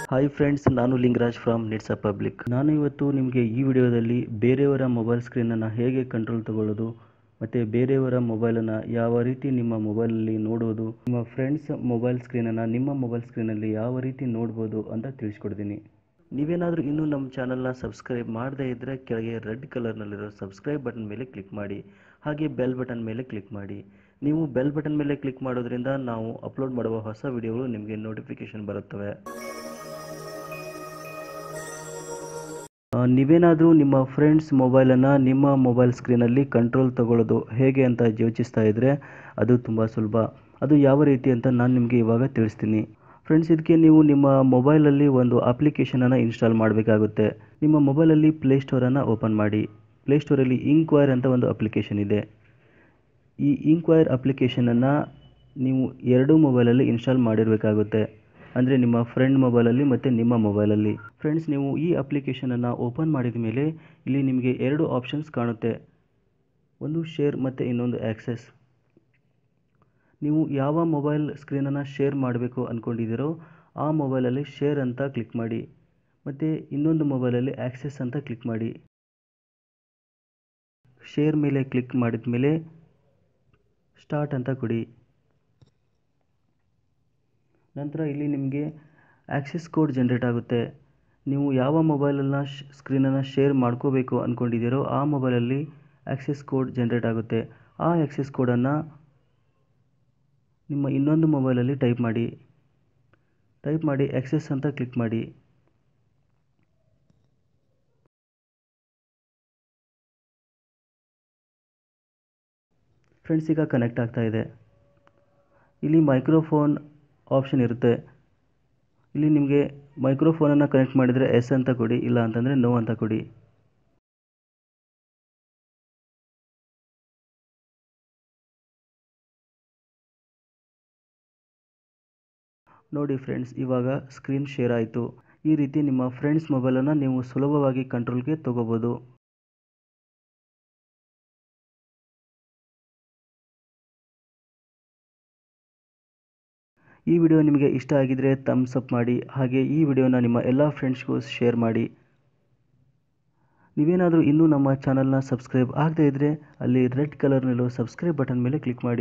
hi friends ನಾನು Lingaraj from nits public ನಾನು ಇವತ್ತು ನಿಮಗೆ ಈ ವಿಡಿಯೋದಲ್ಲಿ ಬೇರೆಯವರ ಮೊಬೈಲ್ ಸ್ಕ್ರೀನನ್ನು ಹೇಗೆ ಕಂಟ್ರೋಲ್ ತಗೊಳ್ಳೋದು ಮತ್ತು ಬೇರೆಯವರ ಮೊಬೈಲನ್ನು ಯಾವ ರೀತಿ ನಿಮ್ಮ ಮೊಬೈಲಲ್ಲಿ ನೋಡೋದು ನಿಮ್ಮ ಫ್ರೆಂಡ್ಸ್ ಮೊಬೈಲ್ ಸ್ಕ್ರೀನನ್ನು ನಿಮ್ಮ ಮೊಬೈಲ್ ಸ್ಕ್ರೀನಲ್ಲಿ ಯಾವ ರೀತಿ ನೋಡ್ಬೋದು ಅಂತ ತಿಳಿಸ್ಕೊಡ್ತೀನಿ ನೀವೇನಾದರೂ ಇನ್ನೂ ನಮ್ಮ ಚಾನಲ್ನ ಸಬ್ಸ್ಕ್ರೈಬ್ ಮಾಡದೇ ಇದ್ದರೆ ಕೆಳಗೆ ರೆಡ್ ಕಲರ್ನಲ್ಲಿರೋ ಸಬ್ಸ್ಕ್ರೈಬ್ ಬಟನ್ ಮೇಲೆ ಕ್ಲಿಕ್ ಮಾಡಿ ಹಾಗೆ ಬೆಲ್ ಬಟನ್ ಮೇಲೆ ಕ್ಲಿಕ್ ಮಾಡಿ ನೀವು ಬೆಲ್ ಬಟನ್ ಮೇಲೆ ಕ್ಲಿಕ್ ಮಾಡೋದ್ರಿಂದ ನಾವು ಅಪ್ಲೋಡ್ ಮಾಡುವ ಹೊಸ ವಿಡಿಯೋಗಳು ನಿಮಗೆ ನೋಟಿಫಿಕೇಶನ್ ಬರುತ್ತವೆ ಆ, ನೀವೇನಾದರೂ ನಿಮ್ಮ ಫ್ರೆಂಡ್ಸ್ ಮೊಬೈಲನ್ನು ನಿಮ್ಮ ಮೊಬೈಲ್ ಸ್ಕ್ರೀನಲ್ಲಿ ಕಂಟ್ರೋಲ್ ತಗೊಳ್ಳೋದು ಹೇಗೆ ಅಂತ ಯೋಚಿಸ್ತಾ ಇದ್ದರೆ ಅದು ತುಂಬ ಸುಲಭ ಅದು ಯಾವ ರೀತಿ ಅಂತ ನಾನು ನಿಮಗೆ ಇವಾಗ ತಿಳಿಸ್ತೀನಿ ಫ್ರೆಂಡ್ಸ್ ಇದಕ್ಕೆ ನೀವು ನಿಮ್ಮ ಮೊಬೈಲಲ್ಲಿ ಒಂದು ಅಪ್ಲಿಕೇಶನನ್ನು ಇನ್ಸ್ಟಾಲ್ ಮಾಡಬೇಕಾಗುತ್ತೆ ನಿಮ್ಮ ಮೊಬೈಲಲ್ಲಿ ಪ್ಲೇಸ್ಟೋರನ್ನು ಓಪನ್ ಮಾಡಿ ಪ್ಲೇಸ್ಟೋರಲ್ಲಿ ಇಂಕ್ವೈರ್ ಅಂತ ಒಂದು ಅಪ್ಲಿಕೇಶನ್ ಇದೆ ಈ ಇಂಕ್ವೈರ್ ಅಪ್ಲಿಕೇಶನನ್ನು ನೀವು ಎರಡೂ ಮೊಬೈಲಲ್ಲಿ ಇನ್ಸ್ಟಾಲ್ ಮಾಡಿರಬೇಕಾಗುತ್ತೆ ಅಂದರೆ ನಿಮ್ಮ ಫ್ರೆಂಡ್ ಮೊಬೈಲಲ್ಲಿ ಮತ್ತು ನಿಮ್ಮ ಮೊಬೈಲಲ್ಲಿ ಫ್ರೆಂಡ್ಸ್ ನೀವು ಈ ಅಪ್ಲಿಕೇಶನನ್ನು ಓಪನ್ ಮಾಡಿದ ಮೇಲೆ ಇಲ್ಲಿ ನಿಮಗೆ ಎರಡು ಆಪ್ಷನ್ಸ್ ಕಾಣುತ್ತೆ ಒಂದು ಶೇರ್ ಮತ್ತು ಇನ್ನೊಂದು ಆ್ಯಕ್ಸೆಸ್ ನೀವು ಯಾವ ಮೊಬೈಲ್ ಸ್ಕ್ರೀನನ್ನು ಶೇರ್ ಮಾಡಬೇಕು ಅಂದ್ಕೊಂಡಿದ್ದೀರೋ ಆ ಮೊಬೈಲಲ್ಲಿ ಶೇರ್ ಅಂತ ಕ್ಲಿಕ್ ಮಾಡಿ ಮತ್ತು ಇನ್ನೊಂದು ಮೊಬೈಲಲ್ಲಿ ಆ್ಯಕ್ಸೆಸ್ ಅಂತ ಕ್ಲಿಕ್ ಮಾಡಿ ಶೇರ್ ಮೇಲೆ ಕ್ಲಿಕ್ ಮಾಡಿದ ಮೇಲೆ ಸ್ಟಾರ್ಟ್ ಅಂತ ಕೊಡಿ ನಂತರ ಇಲ್ಲಿ ನಿಮಗೆ ಆ್ಯಕ್ಸೆಸ್ ಕೋಡ್ ಜನ್ರೇಟ್ ಆಗುತ್ತೆ ನೀವು ಯಾವ ಮೊಬೈಲನ್ನು ಸ್ಕ್ರೀನನ್ನು ಶೇರ್ ಮಾಡ್ಕೋಬೇಕು ಅಂದ್ಕೊಂಡಿದ್ದೀರೋ ಆ ಮೊಬೈಲಲ್ಲಿ ಆ್ಯಕ್ಸೆಸ್ ಕೋಡ್ ಜನ್ರೇಟ್ ಆಗುತ್ತೆ ಆ ಆ್ಯಕ್ಸೆಸ್ ಕೋಡನ್ನು ನಿಮ್ಮ ಇನ್ನೊಂದು ಮೊಬೈಲಲ್ಲಿ ಟೈಪ್ ಮಾಡಿ ಟೈಪ್ ಮಾಡಿ ಆ್ಯಕ್ಸೆಸ್ ಅಂತ ಕ್ಲಿಕ್ ಮಾಡಿ ಫ್ರೆಂಡ್ಸ್ ಈಗ ಕನೆಕ್ಟ್ ಆಗ್ತಾ ಇದೆ ಇಲ್ಲಿ ಮೈಕ್ರೋಫೋನ್ ಆಪ್ಷನ್ ಇರುತ್ತೆ ಇಲ್ಲಿ ನಿಮಗೆ ಮೈಕ್ರೋಫೋನನ್ನು ಕನೆಕ್ಟ್ ಮಾಡಿದರೆ ಎಸ್ ಅಂತ ಕೊಡಿ ಇಲ್ಲ ಅಂತಂದರೆ ನೋ ಅಂತ ಕೊಡಿ ನೋಡಿ ಫ್ರೆಂಡ್ಸ್ ಇವಾಗ ಸ್ಕ್ರೀನ್ ಶೇರ್ ಆಯಿತು ಈ ರೀತಿ ನಿಮ್ಮ ಫ್ರೆಂಡ್ಸ್ ಮೊಬೈಲನ್ನು ನೀವು ಸುಲಭವಾಗಿ ಕಂಟ್ರೋಲ್ಗೆ ತಗೋಬೋದು ಈ ವಿಡಿಯೋ ನಿಮಗೆ ಇಷ್ಟ ಆಗಿದರೆ ಥಮ್ಸ್ ಅಪ್ ಮಾಡಿ ಹಾಗೆ ಈ ವಿಡಿಯೋನ ನಿಮ್ಮ ಎಲ್ಲ ಫ್ರೆಂಡ್ಸ್ಗೂ ಶೇರ್ ಮಾಡಿ ನೀವೇನಾದರೂ ಇನ್ನೂ ನಮ್ಮ ಚಾನಲ್ನ ಸಬ್ಸ್ಕ್ರೈಬ್ ಆಗದೇ ಇದ್ದರೆ ಅಲ್ಲಿ ರೆಡ್ ಕಲರ್ನಲ್ಲೋ ಸಬ್ಸ್ಕ್ರೈಬ್ ಬಟನ್ ಮೇಲೆ ಕ್ಲಿಕ್ ಮಾಡಿ